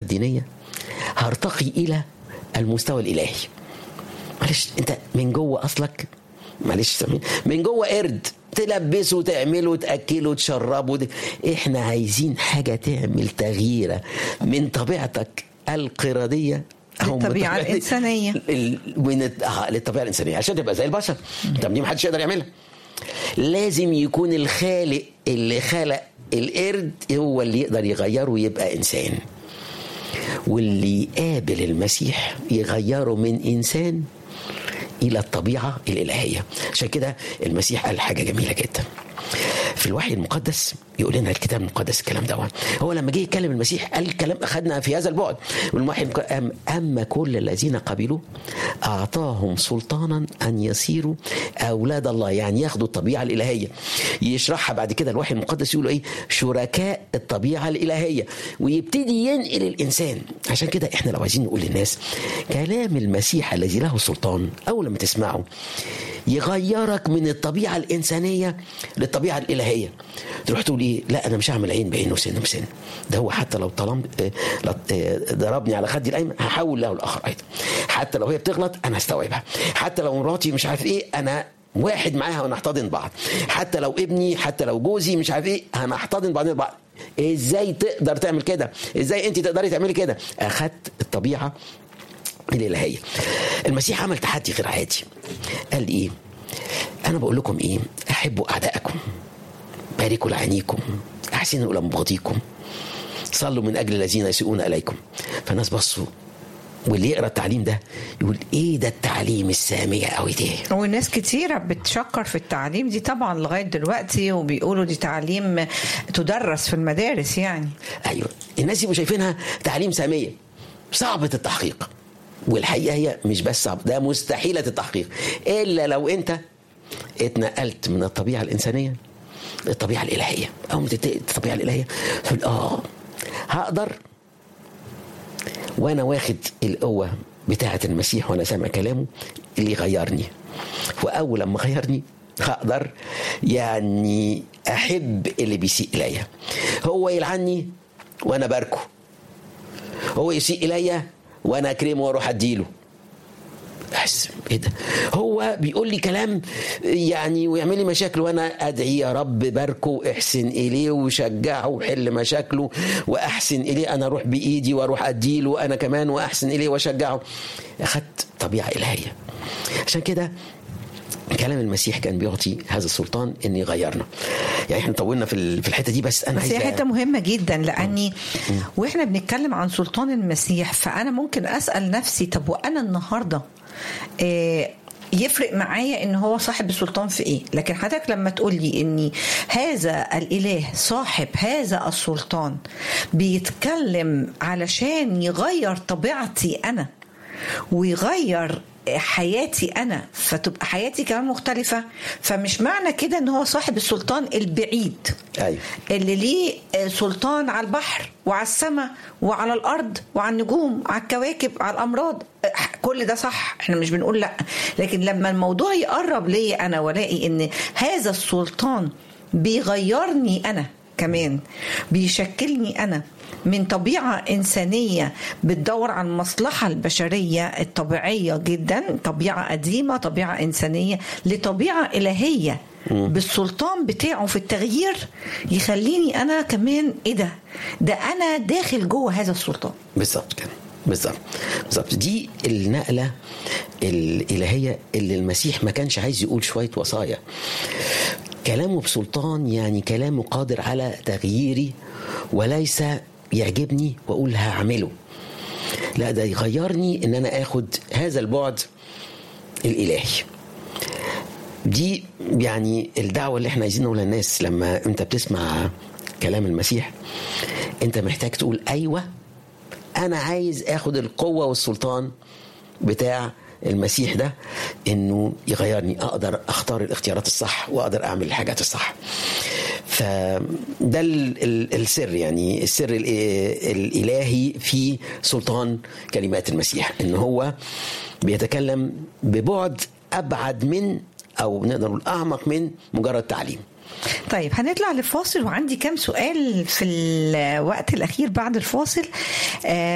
الدينيه هرتقي الى المستوى الالهي معلش انت من جوه اصلك معلش سامحني من جوه قرد تلبسه تعمله تاكله تشربه دي. احنا عايزين حاجه تعمل تغييره من طبيعتك القرديه أو من للطبيعة طبيعتك- الإنسانية. ال- من الت- آه، للطبيعه الانسانيه عشان تبقى زي البشر طب دي محدش يقدر يعملها لازم يكون الخالق اللي خلق القرد هو اللي يقدر يغيره ويبقى انسان واللي يقابل المسيح يغيره من انسان الى الطبيعه الالهيه عشان كده المسيح قال حاجه جميله جدا في الوحي المقدس يقول لنا الكتاب المقدس الكلام ده هو لما جه يتكلم المسيح قال الكلام اخذنا في هذا البعد والوحي المقدس أم اما كل الذين قبلوه اعطاهم سلطانا ان يصيروا اولاد الله يعني ياخدوا الطبيعه الالهيه يشرحها بعد كده الوحي المقدس يقولوا ايه شركاء الطبيعه الالهيه ويبتدي ينقل الانسان عشان كده احنا لو عايزين نقول للناس كلام المسيح الذي له سلطان اول لما تسمعه يغيرك من الطبيعه الانسانيه للطبيعه الالهيه تروح تقول ايه لا انا مش هعمل عين بعين وسن بسن ده هو حتى لو طلم آه، لو- آه، ضربني على خدي الايمن هحول له الاخر ايضا حتى لو هي بتغلط انا هستوعبها حتى لو مراتي مش عارف ايه انا واحد معاها ونحتضن بعض حتى لو ابني حتى لو جوزي مش عارف ايه هنحتضن بعضنا بعض ازاي تقدر تعمل كده ازاي انت تقدري تعملي كده اخدت الطبيعه الالهيه المسيح عمل تحدي غير عادي قال ايه انا بقول لكم ايه احبوا اعدائكم باركوا لعينيكم احسنوا الى مبغضيكم صلوا من اجل الذين يسيئون اليكم فالناس بصوا واللي يقرا التعليم ده يقول ايه ده التعليم الساميه قوي ده وناس كتيرة بتشكر في التعليم دي طبعا لغاية دلوقتي وبيقولوا دي تعليم تدرس في المدارس يعني ايوه الناس يبقوا شايفينها تعليم ساميه صعبه التحقيق والحقيقه هي مش بس صعب ده مستحيله التحقيق الا لو انت اتنقلت من الطبيعه الانسانيه للطبيعه الالهيه او من الطبيعه الالهيه تقول اه هقدر وانا واخد القوه بتاعه المسيح وانا سامع كلامه اللي يغيرني واول لما غيرني هقدر يعني احب اللي بيسيء اليا هو يلعني وانا باركه هو يسيء اليا وانا اكرمه واروح اديله احس ايه ده هو بيقول لي كلام يعني ويعمل لي مشاكل وانا ادعي يا رب باركه احسن اليه وشجعه وحل مشاكله واحسن اليه انا اروح بايدي واروح اديله انا كمان واحسن اليه واشجعه اخدت طبيعه الهيه عشان كده كلام المسيح كان بيعطي هذا السلطان ان يغيرنا يعني احنا طولنا في ال- في الحته دي بس انا بس هي عايز حته مهمه جدا لاني واحنا بنتكلم عن سلطان المسيح فانا ممكن اسال نفسي طب وانا النهارده آه، يفرق معايا ان هو صاحب السلطان في ايه لكن حضرتك لما تقول لي ان هذا الاله صاحب هذا السلطان بيتكلم علشان يغير طبيعتي انا ويغير حياتي انا فتبقى حياتي كمان مختلفه فمش معنى كده ان هو صاحب السلطان البعيد ايوه اللي ليه سلطان على البحر وعلى السماء وعلى الارض وعلى النجوم على الكواكب على الامراض كل ده صح احنا مش بنقول لا لكن لما الموضوع يقرب ليا انا والاقي ان هذا السلطان بيغيرني انا كمان بيشكلني انا من طبيعة إنسانية بتدور على المصلحة البشرية الطبيعية جدا طبيعة قديمة طبيعة إنسانية لطبيعة إلهية بالسلطان بتاعه في التغيير يخليني أنا كمان إيه ده ده أنا داخل جوه هذا السلطان بالظبط كده بالظبط بالظبط دي النقله الالهيه اللي المسيح ما كانش عايز يقول شويه وصايا كلامه بسلطان يعني كلامه قادر على تغييري وليس يعجبني واقول هعمله لا ده يغيرني ان انا اخد هذا البعد الالهي دي يعني الدعوه اللي احنا عايزين نقولها للناس لما انت بتسمع كلام المسيح انت محتاج تقول ايوه انا عايز اخد القوه والسلطان بتاع المسيح ده انه يغيرني اقدر اختار الاختيارات الصح واقدر اعمل الحاجات الصح فده ال- ال- السر يعني السر ال- الالهي في سلطان كلمات المسيح ان هو بيتكلم ببعد ابعد من او نقدر نقول اعمق من مجرد تعليم طيب هنطلع لفاصل وعندي كام سؤال في الوقت الأخير بعد الفاصل آه